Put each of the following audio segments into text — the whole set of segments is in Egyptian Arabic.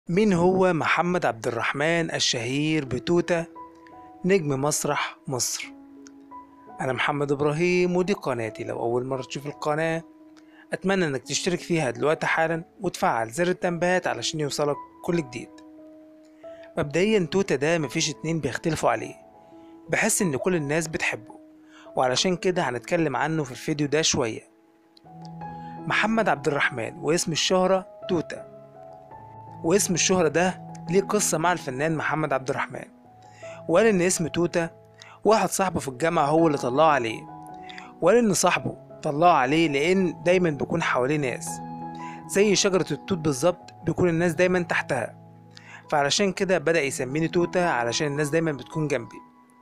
مين هو محمد عبد الرحمن الشهير بتوتة نجم مسرح مصر أنا محمد إبراهيم ودي قناتي لو أول مرة تشوف القناة أتمنى إنك تشترك فيها دلوقتي حالا وتفعل زر التنبيهات علشان يوصلك كل جديد مبدئيا توتة ده مفيش اتنين بيختلفوا عليه بحس إن كل الناس بتحبه وعلشان كده هنتكلم عنه في الفيديو ده شوية محمد عبد الرحمن واسم الشهرة توتة واسم الشهرة ده ليه قصة مع الفنان محمد عبد الرحمن وقال إن اسم توتة واحد صاحبه في الجامعة هو اللي طلعه عليه وقال إن صاحبه طلعه عليه لأن دايما بيكون حواليه ناس زي شجرة التوت بالظبط بيكون الناس دايما تحتها فعلشان كده بدأ يسميني توتة علشان الناس دايما بتكون جنبي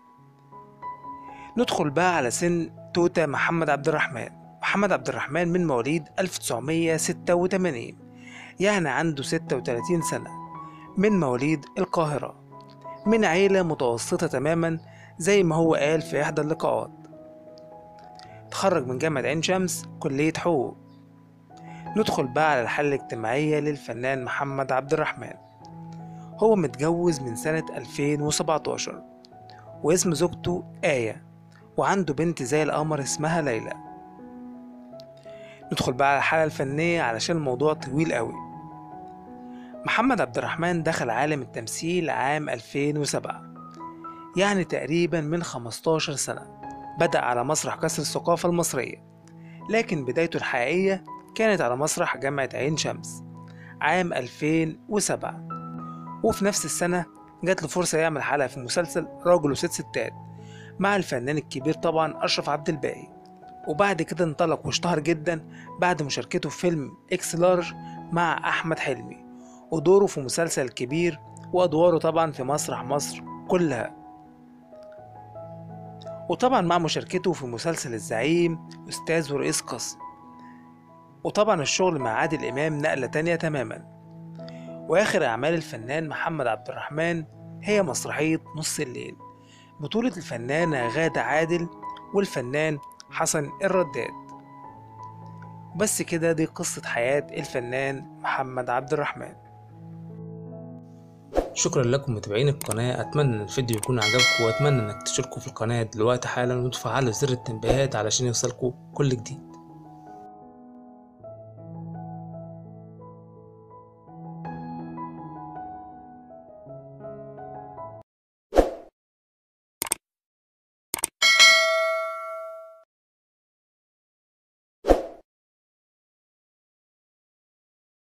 ندخل بقى على سن توتة محمد عبد الرحمن محمد عبد الرحمن من مواليد 1986 يعني عنده 36 سنة من مواليد القاهرة من عيلة متوسطة تماما زي ما هو قال في إحدى اللقاءات تخرج من جامعة عين شمس كلية حقوق ندخل بقى على الحالة الاجتماعية للفنان محمد عبد الرحمن هو متجوز من سنة 2017 واسم زوجته آية وعنده بنت زي القمر اسمها ليلى ندخل بقى على الحالة الفنية علشان الموضوع طويل قوي محمد عبد الرحمن دخل عالم التمثيل عام 2007 يعني تقريبا من 15 سنة بدأ على مسرح كسر الثقافة المصرية لكن بدايته الحقيقية كانت على مسرح جامعة عين شمس عام 2007 وفي نفس السنة جات له فرصة يعمل حلقة في مسلسل راجل وست ستات مع الفنان الكبير طبعا أشرف عبد الباقي وبعد كده انطلق واشتهر جدا بعد مشاركته في فيلم اكس لارج مع أحمد حلمي ودوره في مسلسل الكبير وأدواره طبعا في مسرح مصر كلها وطبعا مع مشاركته في مسلسل الزعيم أستاذ ورئيس قسم وطبعا الشغل مع عادل إمام نقلة تانية تماما وآخر أعمال الفنان محمد عبد الرحمن هي مسرحية نص الليل بطولة الفنانة غادة عادل والفنان حسن الرداد بس كده دي قصة حياة الفنان محمد عبد الرحمن شكرا لكم متابعين القناة أتمنى إن الفيديو يكون عجبكم وأتمنى إنك تشتركوا في القناة دلوقتي حالا وتفعلوا زر التنبيهات علشان يوصلكوا كل جديد